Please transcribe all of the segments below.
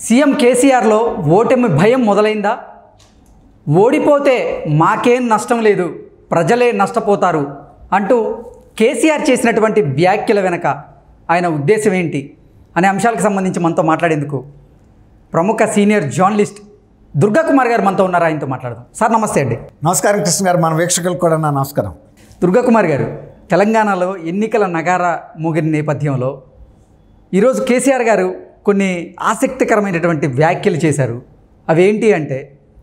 CM కేసీఆర్లో ఓటమి భయం మొదలైందా ఓడిపోతే మాకేం నష్టం లేదు ప్రజలే నష్టపోతారు అంటూ కేసీఆర్ చేసినటువంటి వ్యాఖ్యల వెనక ఆయన ఉద్దేశం ఏంటి అనే అంశాలకు సంబంధించి మనతో మాట్లాడేందుకు ప్రముఖ సీనియర్ జర్నలిస్ట్ దుర్గా కుమార్ గారు మనతో ఉన్నారు ఆయనతో మాట్లాడదాం సార్ నమస్తే అండి నమస్కారం కృష్ణ గారు మన వీక్షకులకు కూడా నా నమస్కారం దుర్గా కుమార్ గారు తెలంగాణలో ఎన్నికల నగార మోగిన నేపథ్యంలో ఈరోజు కేసీఆర్ గారు కొన్ని ఆసక్తికరమైనటువంటి వ్యాఖ్యలు చేశారు అవేంటి అంటే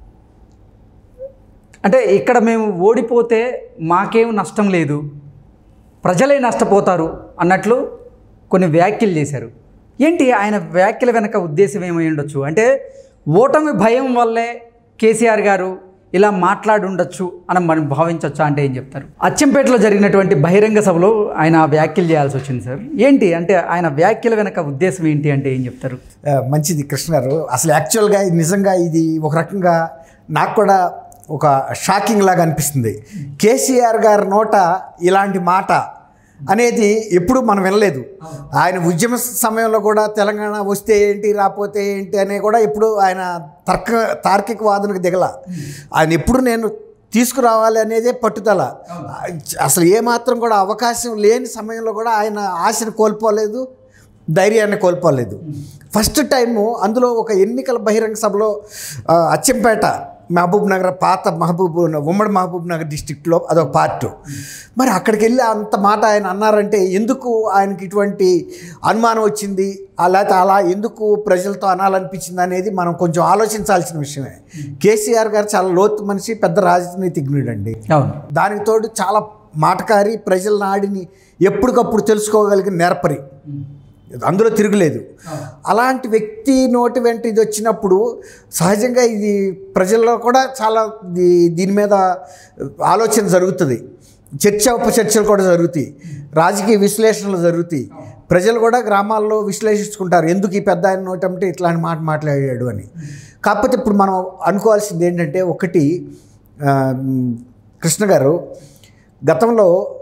అంటే ఇక్కడ మేము ఓడిపోతే మాకేం నష్టం లేదు ప్రజలే నష్టపోతారు అన్నట్లు కొన్ని వ్యాఖ్యలు చేశారు ఏంటి ఆయన వ్యాఖ్యల వెనక ఉద్దేశం ఏమై ఉండొచ్చు అంటే ఓటమి భయం వల్లే కేసీఆర్ గారు ఇలా మాట్లాడి ఉండొచ్చు అని మనం భావించవచ్చా అంటే ఏం చెప్తారు అచ్చంపేటలో జరిగినటువంటి బహిరంగ సభలో ఆయన ఆ వ్యాఖ్యలు చేయాల్సి వచ్చింది సార్ ఏంటి అంటే ఆయన వ్యాఖ్యల వెనక ఉద్దేశం ఏంటి అంటే ఏం చెప్తారు ఆ, మంచిది కృష్ణ గారు అసలు యాక్చువల్గా ఇది నిజంగా ఇది ఒక రకంగా నాకు కూడా ఒక షాకింగ్ లాగా అనిపిస్తుంది కేసీఆర్ గారి నోట ఇలాంటి మాట అనేది ఎప్పుడు మనం వినలేదు ఆయన ఉద్యమ సమయంలో కూడా తెలంగాణ వస్తే ఏంటి రాకపోతే ఏంటి అనే కూడా ఎప్పుడు ఆయన తర్క తార్కిక వాదనకు దిగల ఆయన ఎప్పుడు నేను తీసుకురావాలి అనేదే పట్టుదల అసలు ఏమాత్రం కూడా అవకాశం లేని సమయంలో కూడా ఆయన ఆశను కోల్పోలేదు ధైర్యాన్ని కోల్పోలేదు ఫస్ట్ టైము అందులో ఒక ఎన్నికల బహిరంగ సభలో ఆ, అచ్చంపేట మహబూబ్ నగర్ పాత మహబూబ్ ఉమ్మడి మహబూబ్ నగర్ డిస్టిక్లో అదొక పార్ట్ మరి అక్కడికి వెళ్ళి అంత మాట ఆయన అన్నారంటే ఎందుకు ఆయనకి ఇటువంటి అనుమానం వచ్చింది అలా అలా ఎందుకు ప్రజలతో అనాలనిపించింది అనేది మనం కొంచెం ఆలోచించాల్సిన విషయమే కేసీఆర్ గారు చాలా లోతు మనిషి పెద్ద రాజనీతిజ్ఞుడండి అవును దానికి తోడు చాలా మాటకారి ప్రజల నాడిని ఎప్పటికప్పుడు తెలుసుకోగలిగిన నేర్పరి అందులో తిరుగులేదు అలాంటి వ్యక్తి నోటి వెంట ఇది వచ్చినప్పుడు సహజంగా ఇది ప్రజల్లో కూడా చాలా దీ- దీని మీద ఆలోచన జరుగుతుంది చర్చ ఉపచర్చలు కూడా జరుగుతాయి రాజకీయ విశ్లేషణలు జరుగుతాయి ప్రజలు కూడా గ్రామాల్లో విశ్లేషించుకుంటారు ఎందుకు ఈ పెద్ద ఆయన నోటంటే ఇట్లాంటి మాట మాట్లాడాడు అని కాకపోతే ఇప్పుడు మనం అనుకోవాల్సింది ఏంటంటే ఒకటి ఆ, కృష్ణ గారు గతంలో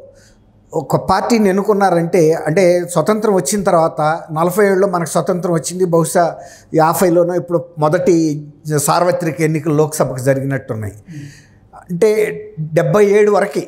ఒక పార్టీని ఎన్నుకున్నారంటే అంటే స్వతంత్రం వచ్చిన తర్వాత నలభై ఏళ్ళలో మనకు స్వతంత్రం వచ్చింది బహుశా యాభైలోనో ఇప్పుడు మొదటి సార్వత్రిక ఎన్నికలు లోక్సభకు జరిగినట్టున్నాయి అంటే డెబ్బై ఏడు వరకు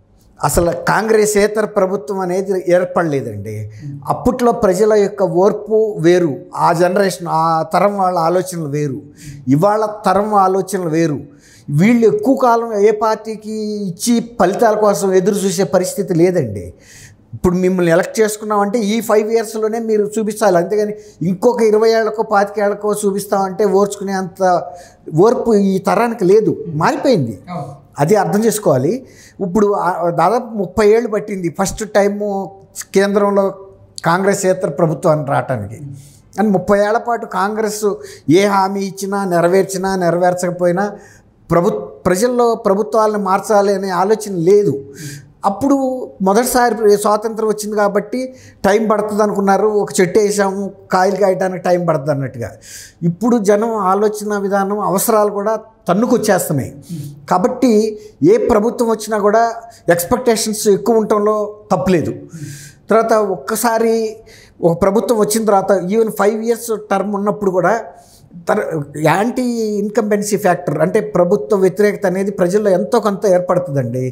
అసలు కాంగ్రెసేతర ప్రభుత్వం అనేది ఏర్పడలేదండి అప్పట్లో ప్రజల యొక్క ఓర్పు వేరు ఆ జనరేషన్ ఆ తరం వాళ్ళ ఆలోచనలు వేరు ఇవాళ తరం ఆలోచనలు వేరు వీళ్ళు ఎక్కువ కాలం ఏ పార్టీకి ఇచ్చి ఫలితాల కోసం ఎదురు చూసే పరిస్థితి లేదండి ఇప్పుడు మిమ్మల్ని ఎలక్ట్ చేసుకున్నామంటే ఈ ఫైవ్ ఇయర్స్లోనే మీరు చూపించాలి అంతేగాని ఇంకొక ఇరవై ఏళ్ళకో పాతికేళ్లకో చూపిస్తామంటే ఓర్చుకునే అంత ఓర్పు ఈ తరానికి లేదు మారిపోయింది అది అర్థం చేసుకోవాలి ఇప్పుడు ఆ- దాదాపు ముప్పై ఏళ్ళు పట్టింది ఫస్ట్ టైము కేంద్రంలో కాంగ్రెస్ ఏతర ప్రభుత్వాన్ని రావటానికి అని ముప్పై ఏళ్ల పాటు కాంగ్రెస్ ఏ హామీ ఇచ్చినా నెరవేర్చినా నెరవేర్చకపోయినా ప్రభు ప్రజల్లో ప్రభుత్వాలను మార్చాలి అనే ఆలోచన లేదు అప్పుడు మొదటిసారి స్వాతంత్రం వచ్చింది కాబట్టి టైం పడుతుంది అనుకున్నారు ఒక చెట్టు వేసాము కాయలు కాయడానికి టైం పడుతుంది అన్నట్టుగా ఇప్పుడు జనం ఆలోచన విధానం అవసరాలు కూడా తన్నుకొచ్చేస్తున్నాయి కాబట్టి ఏ ప్రభుత్వం వచ్చినా కూడా ఎక్స్పెక్టేషన్స్ ఎక్కువ ఉండటంలో తప్పులేదు తర్వాత ఒక్కసారి ఒక ప్రభుత్వం వచ్చిన తర్వాత ఈవెన్ ఫైవ్ ఇయర్స్ టర్మ్ ఉన్నప్పుడు కూడా తర్ యాంటీ ఇన్కంబెన్సీ ఫ్యాక్టర్ అంటే ప్రభుత్వ వ్యతిరేకత అనేది ప్రజల్లో ఎంతో కొంత ఏర్పడుతుందండి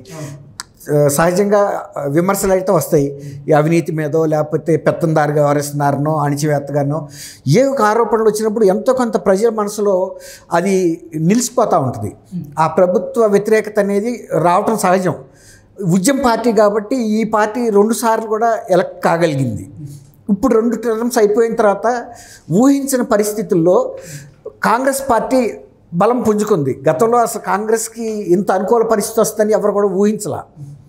ఆ, సహజంగా విమర్శలు అయితే వస్తాయి ఈ అవినీతి మీదో లేకపోతే పెత్తందారుగా వ్యవహరిస్తున్నారనో అణిచివేత్తగానో ఏ ఒక ఆరోపణలు వచ్చినప్పుడు ఎంతో కొంత ప్రజల మనసులో అది నిలిచిపోతూ ఉంటుంది ఆ ప్రభుత్వ వ్యతిరేకత అనేది రావటం సహజం ఉద్యమ పార్టీ కాబట్టి ఈ పార్టీ రెండు సార్లు కూడా ఎలక్ట్ కాగలిగింది ఇప్పుడు రెండు టర్మ్స్ అయిపోయిన తర్వాత ఊహించిన పరిస్థితుల్లో కాంగ్రెస్ పార్టీ బలం పుంజుకుంది గతంలో అసలు కాంగ్రెస్కి ఇంత అనుకూల పరిస్థితి వస్తుందని ఎవరు కూడా ఊహించలా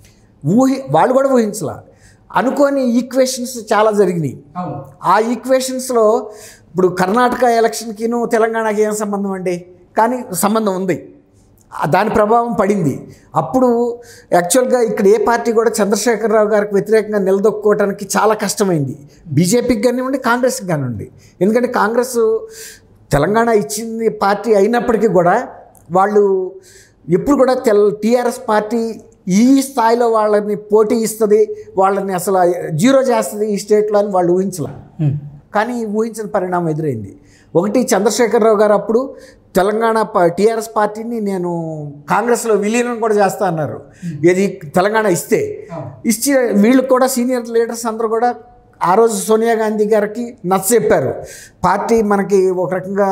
ఊహి వాళ్ళు కూడా ఊహించలా అనుకోని ఈక్వేషన్స్ చాలా జరిగినాయి ఆ ఈక్వేషన్స్లో ఇప్పుడు కర్ణాటక ఎలక్షన్కిను తెలంగాణకి ఏం సంబంధం అండి కానీ సంబంధం ఉంది ఆ దాని ప్రభావం పడింది అప్పుడు యాక్చువల్గా ఇక్కడ ఏ పార్టీ కూడా చంద్రశేఖరరావు గారికి వ్యతిరేకంగా నిలదొక్కుకోవడానికి చాలా కష్టమైంది బీజేపీకి కానివ్వండి కాంగ్రెస్కి కానివ్వండి ఎందుకంటే కాంగ్రెస్ తెలంగాణ ఇచ్చింది పార్టీ అయినప్పటికీ కూడా వాళ్ళు ఎప్పుడు కూడా తెల్ టీఆర్ఎస్ పార్టీ ఈ స్థాయిలో వాళ్ళని పోటీ ఇస్తుంది వాళ్ళని అసలు జీరో చేస్తుంది ఈ స్టేట్లో అని వాళ్ళు ఊహించలే కానీ ఊహించిన పరిణామం ఎదురైంది ఒకటి చంద్రశేఖరరావు గారు అప్పుడు తెలంగాణ టీఆర్ఎస్ పార్టీని నేను కాంగ్రెస్లో విలీనం కూడా చేస్తా అన్నారు ఇది తెలంగాణ ఇస్తే ఇచ్చి వీళ్ళు కూడా సీనియర్ లీడర్స్ అందరూ కూడా ఆ రోజు సోనియా గాంధీ గారికి నచ్చ చెప్పారు పార్టీ మనకి ఒక రకంగా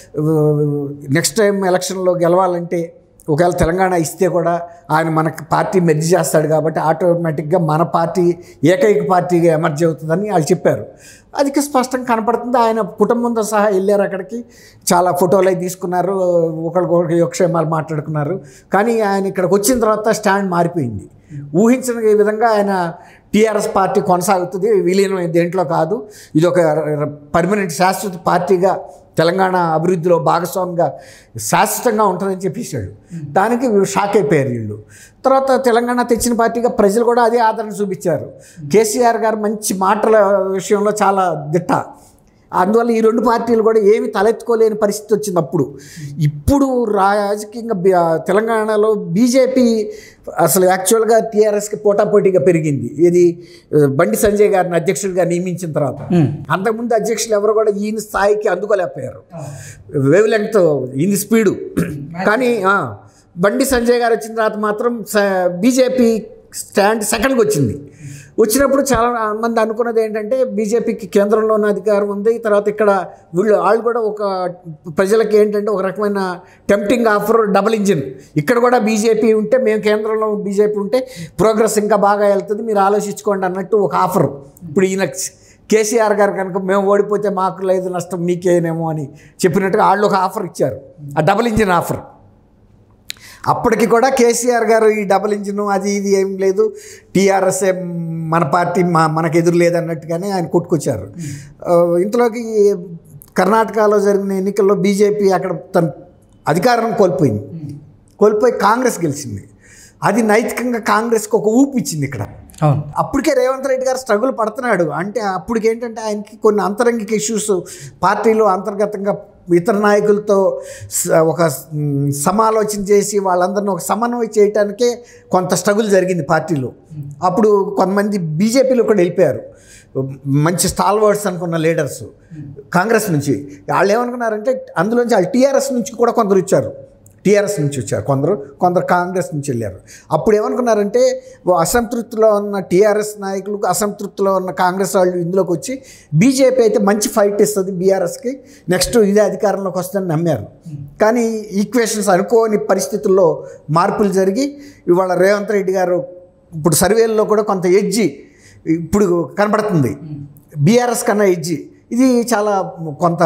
నెక్స్ట్ టైం ఎలక్షన్లో గెలవాలంటే ఒకవేళ తెలంగాణ ఇస్తే కూడా ఆయన మనకి పార్టీ మెర్జ్ చేస్తాడు కాబట్టి ఆటోమేటిక్గా మన పార్టీ ఏకైక పార్టీగా ఎమర్జ్ అవుతుందని వాళ్ళు చెప్పారు అది స్పష్టంగా కనపడుతుంది ఆయన కుటుంబంతో సహా వెళ్ళారు అక్కడికి చాలా ఫోటోలు అవి తీసుకున్నారు ఒకరికొకరికి యోగక్షేమాలు మాట్లాడుకున్నారు కానీ ఆయన ఇక్కడికి వచ్చిన తర్వాత స్టాండ్ మారిపోయింది ఊహించిన విధంగా ఆయన టీఆర్ఎస్ పార్టీ కొనసాగుతుంది విలీనం దేంట్లో కాదు ఇది ఒక పర్మనెంట్ శాశ్వత పార్టీగా తెలంగాణ అభివృద్ధిలో భాగస్వామిగా శాశ్వతంగా ఉంటుందని చెప్పేశాడు దానికి వీళ్ళు షాక్ అయిపోయారు వీళ్ళు తర్వాత తెలంగాణ తెచ్చిన పార్టీగా ప్రజలు కూడా అదే ఆదరణ చూపించారు కేసీఆర్ గారు మంచి మాటల విషయంలో చాలా దిట్ట అందువల్ల ఈ రెండు పార్టీలు కూడా ఏమి తలెత్తుకోలేని పరిస్థితి వచ్చింది అప్పుడు ఇప్పుడు రాజకీయంగా బి- తెలంగాణలో బీజేపీ అసలు యాక్చువల్గా టీఆర్ఎస్కి పోటాపోటీగా పెరిగింది ఇది ఆ, బండి సంజయ్ గారిని అధ్యక్షుడిగా నియమించిన తర్వాత అంతకుముందు అధ్యక్షులు ఎవరు కూడా ఈయన స్థాయికి అందుకోలేకపోయారు వేవ్ లెంగ్త్ ఈయన స్పీడు కానీ ఆ, బండి సంజయ్ గారు వచ్చిన తర్వాత మాత్రం బీజేపీ స్టాండ్ సెకండ్కి వచ్చింది వచ్చినప్పుడు చాలా మంది అనుకున్నది ఏంటంటే బీజేపీకి కేంద్రంలో ఉన్న అధికారం ఉంది తర్వాత ఇక్కడ వీళ్ళు వాళ్ళు కూడా ఒక ప్రజలకి ఏంటంటే ఒక రకమైన టెంప్టింగ్ ఆఫర్ డబుల్ ఇంజిన్ ఇక్కడ కూడా బీజేపీ ఉంటే మేము కేంద్రంలో బీజేపీ ఉంటే ప్రోగ్రెస్ ఇంకా బాగా వెళ్తుంది మీరు ఆలోచించుకోండి అన్నట్టు ఒక ఆఫర్ ఇప్పుడు ఈయన కేసీఆర్ గారు కనుక మేము ఓడిపోతే మాకు లేదు నష్టం మీకేనేమో అని చెప్పినట్టుగా వాళ్ళు ఒక ఆఫర్ ఇచ్చారు ఆ డబుల్ ఇంజిన్ ఆఫర్ అప్పటికి కూడా కేసీఆర్ గారు ఈ డబుల్ ఇంజిన్ అది ఇది ఏం లేదు టీఆర్ఎస్ఏ మన పార్టీ మా మనకు ఎదురు లేదన్నట్టుగానే ఆయన కొట్టుకొచ్చారు ఆ, ఇంతలోకి కర్ణాటకలో జరిగిన ఎన్నికల్లో బీజేపీ అక్కడ తన అధికారం కోల్పోయింది కోల్పోయి కాంగ్రెస్ గెలిచింది అది నైతికంగా కాంగ్రెస్కి ఒక ఊపు ఇచ్చింది ఇక్కడ అవును అప్పటికే రేవంత్ రెడ్డి గారు స్ట్రగుల్ పడుతున్నాడు అంటే అప్పటికి ఏంటంటే ఆయనకి కొన్ని అంతరంగిక ఇష్యూస్ పార్టీలో అంతర్గతంగా ఇతర నాయకులతో స- ఒక మ్, సమాలోచన చేసి వాళ్ళందరిని ఒక సమన్వయం చేయటానికే కొంత స్ట్రగుల్ జరిగింది పార్టీలో అప్పుడు కొంతమంది బీజేపీలో కూడా వెళ్ళిపోయారు మంచి స్టాల్వర్డ్స్ అనుకున్న లీడర్స్ కాంగ్రెస్ నుంచి వాళ్ళు ఏమనుకున్నారంటే అందులోంచి వాళ్ళు టీఆర్ఎస్ నుంచి కూడా కొందరు ఇచ్చారు టీఆర్ఎస్ నుంచి వచ్చారు కొందరు కొందరు కాంగ్రెస్ నుంచి వెళ్ళారు అప్పుడు ఏమనుకున్నారంటే ఓ అసంతృప్తిలో ఉన్న టీఆర్ఎస్ నాయకులు అసంతృప్తిలో ఉన్న కాంగ్రెస్ వాళ్ళు ఇందులోకి వచ్చి బీజేపీ అయితే మంచి ఫైట్ ఇస్తుంది బీఆర్ఎస్కి నెక్స్ట్ ఇదే అధికారంలోకి వస్తుందని నమ్మారు కానీ ఈక్వేషన్స్ అనుకోని పరిస్థితుల్లో మార్పులు జరిగి ఇవాళ రేవంత్ రెడ్డి గారు ఇప్పుడు సర్వేల్లో కూడా కొంత ఎడ్జి ఇప్పుడు కనబడుతుంది బీఆర్ఎస్ కన్నా ఎడ్జి ఇది చాలా కొంత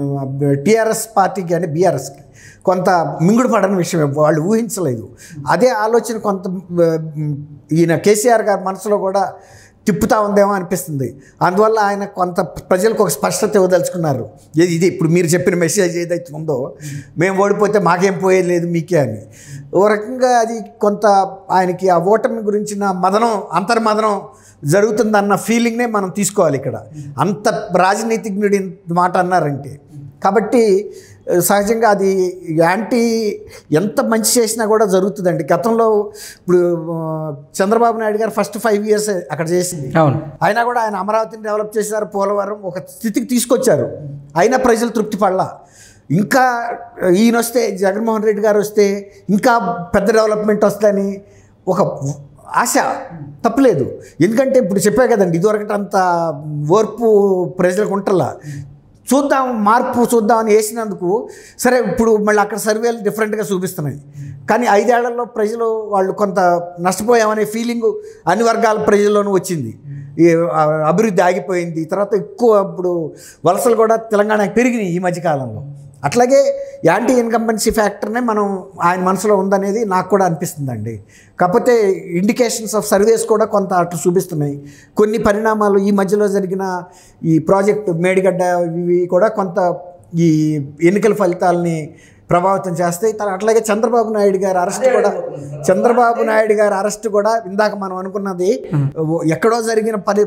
టీఆర్ఎస్ పార్టీకి అంటే బీఆర్ఎస్కి కొంత మింగుడు పడని విషయం వాళ్ళు ఊహించలేదు అదే ఆలోచన కొంత మ్, ఈయన కేసీఆర్ గారి మనసులో కూడా తిప్పుతా ఉందేమో అనిపిస్తుంది అందువల్ల ఆయన కొంత ప్రజలకు ఒక స్పష్టత ఇవ్వదలుచుకున్నారు ఇది ఇది ఇప్పుడు మీరు చెప్పిన మెసేజ్ ఏదైతే ఉందో మేము ఓడిపోతే మాకేం పోయేది లేదు మీకే అని ఓ రకంగా అది కొంత ఆయనకి ఆ ఓటమి గురించిన మదనం అంతర్మదనం జరుగుతుందన్న ఫీలింగ్నే మనం తీసుకోవాలి ఇక్కడ అంత రాజనీతిజ్ఞుడి ఇంత మాట అన్నారంటే కాబట్టి ఆ, సహజంగా అది యాంటీ ఎంత మంచి చేసినా కూడా జరుగుతుందండి గతంలో ఇప్పుడు ఆ, చంద్రబాబు నాయుడు గారు ఫస్ట్ ఫైవ్ ఇయర్స్ అక్కడ చేసింది అవును అయినా కూడా ఆయన అమరావతిని డెవలప్ చేశారు పోలవరం ఒక స్థితికి తీసుకొచ్చారు అయినా ప్రజలు తృప్తి పడలా ఇంకా ఈయన వస్తే జగన్మోహన్ రెడ్డి గారు వస్తే ఇంకా పెద్ద డెవలప్మెంట్ వస్తుందని ఒక ఆశ తప్పలేదు ఎందుకంటే ఇప్పుడు చెప్పా కదండి ఇదివరకటి అంత ఓర్పు ప్రజలకు ఉంటలా చూద్దాం మార్పు చూద్దాం అని వేసినందుకు సరే ఇప్పుడు మళ్ళీ అక్కడ సర్వేలు డిఫరెంట్గా చూపిస్తున్నాయి కానీ ఐదేళ్లలో ప్రజలు వాళ్ళు కొంత నష్టపోయామనే ఫీలింగ్ అన్ని వర్గాల ప్రజల్లోనూ వచ్చింది ఈ ఆ, అభివృద్ధి ఆగిపోయింది తర్వాత ఎక్కువ ఇప్పుడు వలసలు కూడా తెలంగాణకి పెరిగినాయి ఈ మధ్యకాలంలో అట్లాగే యాంటీ ఇన్కంబెన్సీ ఫ్యాక్టర్నే మనం ఆయన మనసులో ఉందనేది నాకు కూడా అనిపిస్తుందండి కాకపోతే ఇండికేషన్స్ ఆఫ్ సర్వేస్ కూడా కొంత అట్లు చూపిస్తున్నాయి కొన్ని పరిణామాలు ఈ మధ్యలో జరిగిన ఈ ప్రాజెక్ట్ మేడిగడ్డ ఇవి కూడా కొంత ఈ ఎన్నికల ఫలితాలని ప్రభావితం చేస్తాయి తన అట్లాగే చంద్రబాబు నాయుడు గారి అరెస్ట్ కూడా చంద్రబాబు నాయుడు గారి అరెస్ట్ కూడా ఇందాక మనం అనుకున్నది ఎక్కడో జరిగిన పరి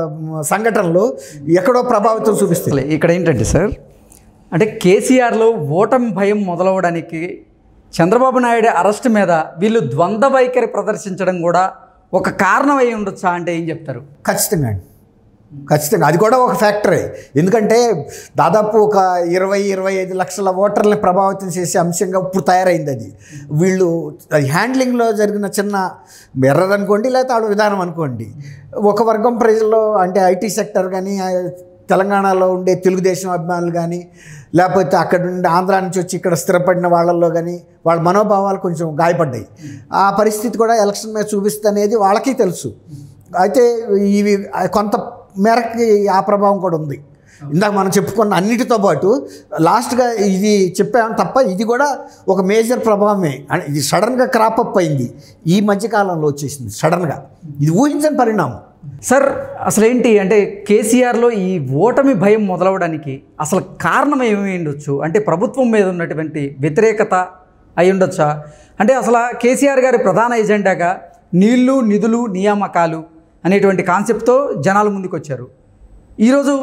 సంఘటనలు ఎక్కడో ప్రభావితం చూపిస్తాయి అసలు ఇక్కడ ఏంటంటే సార్ అంటే కేసీఆర్లో ఓటమి భయం మొదలవడానికి చంద్రబాబు నాయుడు అరెస్ట్ మీద వీళ్ళు ద్వంద్వ వైఖరి ప్రదర్శించడం కూడా ఒక కారణం అయి ఉండొచ్చా అంటే ఏం చెప్తారు ఖచ్చితంగా అండి ఖచ్చితంగా అది కూడా ఒక ఫ్యాక్టరే ఎందుకంటే దాదాపు ఒక ఇరవై ఇరవై ఐదు లక్షల ఓటర్లని ప్రభావితం చేసే అంశంగా ఇప్పుడు తయారైంది అది వీళ్ళు అది హ్యాండ్లింగ్లో జరిగిన చిన్న ఎర్రర్ అనుకోండి లేకపోతే ఆడ విధానం అనుకోండి ఒక వర్గం ప్రజల్లో అంటే ఐటీ సెక్టర్ కానీ ఆ తెలంగాణలో ఉండే తెలుగుదేశం అభిమానులు కానీ లేకపోతే అక్కడ నుండి ఆంధ్రా నుంచి వచ్చి ఇక్కడ స్థిరపడిన వాళ్ళల్లో కానీ వాళ్ళ మనోభావాలు కొంచెం గాయపడ్డాయి ఆ పరిస్థితి కూడా ఎలక్షన్ మీద చూపిస్తుంది అనేది వాళ్ళకి తెలుసు అయితే ఇవి కొంత మేరకి ఆ ప్రభావం కూడా ఉంది ఇందాక మనం చెప్పుకున్న అన్నిటితో పాటు లాస్ట్గా ఇది చెప్పాము తప్ప ఇది కూడా ఒక మేజర్ ప్రభావమే అంటే ఇది సడన్గా క్రాప్ అప్ అయింది ఈ మధ్యకాలంలో వచ్చేసింది సడన్గా ఇది ఊహించని పరిణామం సార్ అసలు ఏంటి అంటే కేసీఆర్లో ఈ ఓటమి భయం మొదలవడానికి అసలు కారణం ఏమి ఉండొచ్చు అంటే ప్రభుత్వం మీద ఉన్నటువంటి వ్యతిరేకత అయి ఉండొచ్చా అంటే అసలు ఆ కేసీఆర్ గారి ప్రధాన ఎజెండాగా నీళ్లు నిధులు నియామకాలు అనేటువంటి కాన్సెప్ట్తో జనాల ముందుకు వచ్చారు ఈరోజు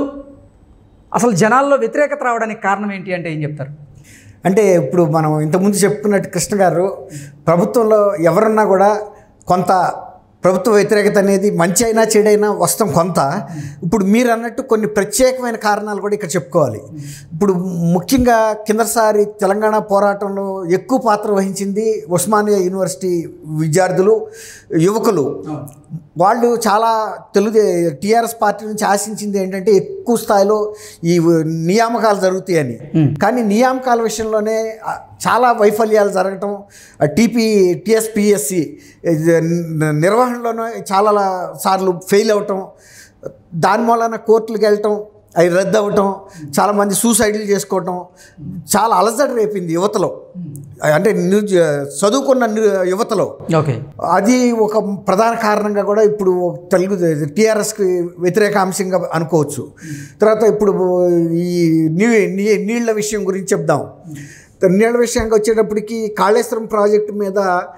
అసలు జనాల్లో వ్యతిరేకత రావడానికి కారణం ఏంటి అంటే ఏం చెప్తారు అంటే ఇప్పుడు మనం ఇంతకుముందు చెప్పుకున్నట్టు కృష్ణ గారు ప్రభుత్వంలో ఎవరన్నా కూడా కొంత ప్రభుత్వ వ్యతిరేకత అనేది మంచి అయినా చెడైనా వస్తాం కొంత ఇప్పుడు మీరు అన్నట్టు కొన్ని ప్రత్యేకమైన కారణాలు కూడా ఇక్కడ చెప్పుకోవాలి ఇప్పుడు ముఖ్యంగా కిందసారి తెలంగాణ పోరాటంలో ఎక్కువ పాత్ర వహించింది ఉస్మానియా యూనివర్సిటీ విద్యార్థులు యువకులు వాళ్ళు చాలా తెలుగు టీఆర్ఎస్ పార్టీ నుంచి ఆశించింది ఏంటంటే ఎక్కువ స్థాయిలో ఈ నియామకాలు జరుగుతాయని కానీ నియామకాల విషయంలోనే ఆ, చాలా వైఫల్యాలు జరగటం టీపీ టిఎస్పిఎస్సి నిర్వహణలోనే చాలా సార్లు ఫెయిల్ అవటం దాని మూలన కోర్టులకు వెళ్ళటం అవి రద్దు అవ్వటం చాలామంది సూసైడ్లు చేసుకోవటం చాలా అలజడి రేపింది యువతలో అంటే ని- చదువుకున్న ని- యువతలో ఓకే అది ఒక ప్రధాన కారణంగా కూడా ఇప్పుడు తెలుగు టీఆర్ఎస్కి వ్యతిరేక అంశంగా అనుకోవచ్చు తర్వాత ఇప్పుడు ఈ నీ నీ- నీళ్ల విషయం గురించి చెప్దాం నీళ్ళ విషయానికి వచ్చేటప్పటికి కాళేశ్వరం ప్రాజెక్టు మీద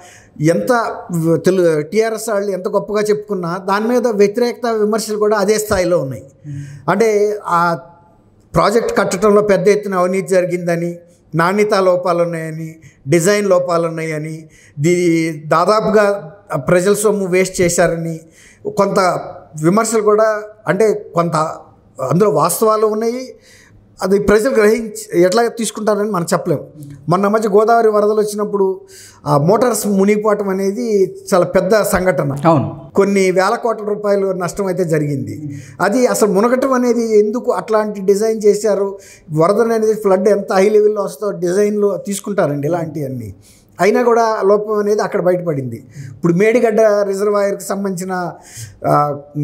ఎంత తెలు టీఆర్ఎస్ వాళ్ళు ఎంత గొప్పగా చెప్పుకున్నా దాని మీద వ్యతిరేకత విమర్శలు కూడా అదే స్థాయిలో ఉన్నాయి అంటే ఆ ప్రాజెక్ట్ కట్టడంలో పెద్ద ఎత్తున అవినీతి జరిగిందని నాణ్యతా లోపాలు ఉన్నాయని డిజైన్ లోపాలు ఉన్నాయని దీ దాదాపుగా ప్రజల సొమ్ము వేస్ట్ చేశారని కొంత విమర్శలు కూడా అంటే కొంత అందులో వాస్తవాలు ఉన్నాయి అది ప్రజలు గ్రహించి ఎట్లా తీసుకుంటారని మనం చెప్పలేము మొన్న మధ్య గోదావరి వరదలు వచ్చినప్పుడు ఆ మోటార్స్ మునిగిపోవటం అనేది చాలా పెద్ద సంఘటన అవును కొన్ని వేల కోట్ల రూపాయలు నష్టం అయితే జరిగింది అది అసలు మునగటం అనేది ఎందుకు అట్లాంటి డిజైన్ చేశారు వరద అనేది ఫ్లడ్ ఎంత హై లెవెల్లో వస్తుందో డిజైన్లో తీసుకుంటారండి ఇలాంటివన్నీ అయినా కూడా లోపం అనేది అక్కడ బయటపడింది ఇప్పుడు మేడిగడ్డ రిజర్వాయర్కి సంబంధించిన ఆ,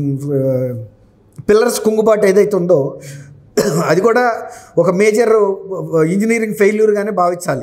ఉమ్, పిల్లర్స్ కుంగుబాటు ఏదైతే ఉందో అది కూడా ఒక మేజర్ ఇంజనీరింగ్ ఫెయిల్యూర్గానే భావించాలి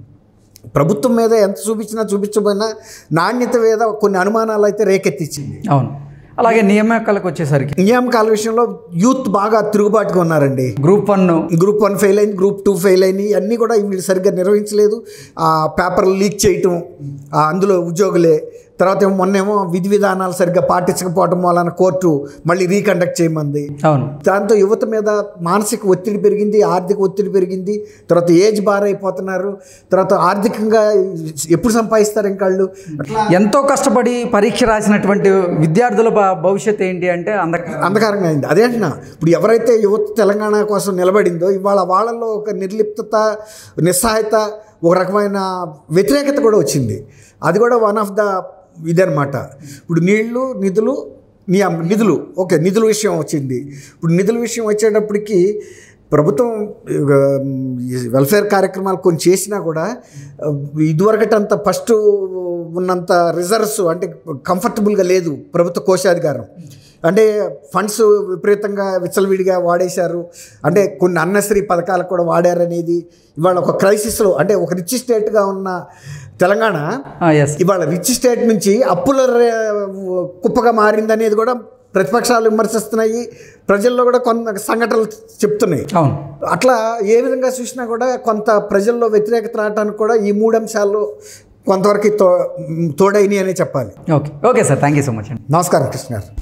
ప్రభుత్వం మీద ఎంత చూపించినా చూపించబోయినా నాణ్యత మీద కొన్ని అనుమానాలు అయితే రేకెత్తించింది అవును అలాగే నియామకాలకు వచ్చేసరికి నియామకాల విషయంలో యూత్ బాగా తిరుగుబాటుగా ఉన్నారండి group one group one fail అయింది గ్రూప్ టూ ఫెయిల్ అయింది అన్నీ కూడా వీళ్ళు సరిగ్గా నిర్వహించలేదు ఆ పేపర్లు లీక్ చేయటం ఆ అందులో ఉద్యోగులే తర్వాత ఏమో మొన్నేమో విధి విధానాలు సరిగ్గా పాటించకపోవటం వలన కోర్టు మళ్ళీ రీకండక్ట్ చేయమంది అవును దాంతో యువత మీద మానసిక ఒత్తిడి పెరిగింది ఆర్థిక ఒత్తిడి పెరిగింది తర్వాత ఏజ్ బార్ అయిపోతున్నారు తర్వాత ఆర్థికంగా ఎప్పుడు సంపాదిస్తారు ఇంకా వాళ్ళు అట్లా ఎంతో కష్టపడి పరీక్ష రాసినటువంటి విద్యార్థుల భ- భవిష్యత్తు ఏంటి అంటే అంధక అంధకారంగా అయింది అదే అంటున్నా ఇప్పుడు ఎవరైతే యువత తెలంగాణ కోసం నిలబడిందో ఇవాళ వాళ్ళలో ఒక నిర్లిప్తత నిస్సహాయత ఒక రకమైన వ్యతిరేకత కూడా వచ్చింది అది కూడా వన్ ఆఫ్ ద ఇదనమాట ఇప్పుడు నీళ్లు నిధులు నియమ నిధులు ఓకే నిధుల విషయం వచ్చింది ఇప్పుడు నిధుల విషయం వచ్చేటప్పటికి ప్రభుత్వం ఆ, ఈ వెల్ఫేర్ కార్యక్రమాలు కొన్ని చేసినా కూడా ఆ, ఇదివరకటంత ఫస్ట్ ఉన్నంత రిజర్వ్స్ అంటే కంఫర్టబుల్గా లేదు ప్రభుత్వ కోశాధికారం అంటే ఫండ్స్ విపరీతంగా విచ్చలవిడిగా వాడేశారు అంటే కొన్ని అన్నసరీ పథకాలకు కూడా వాడారనేది ఇవాళ ఒక క్రైసిస్లో అంటే ఒక రిచ్ స్టేట్గా ఉన్న తెలంగాణ ఎస్ ఇవాళ రిచ్ స్టేట్ నుంచి అప్పుల రే- కుప్పగా మారిందనేది కూడా ప్రతిపక్షాలు విమర్శిస్తున్నాయి ప్రజల్లో కూడా కొంత సంఘటనలు చెప్తున్నాయి అవును అట్లా ఏ విధంగా చూసినా కూడా కొంత ప్రజల్లో వ్యతిరేకత రావడానికి కూడా ఈ మూడు అంశాలు కొంతవరకు తో తోడైనవి అనే చెప్పాలి okay okay sir thank you so much అండి నమస్కారం కృష్ణ గారు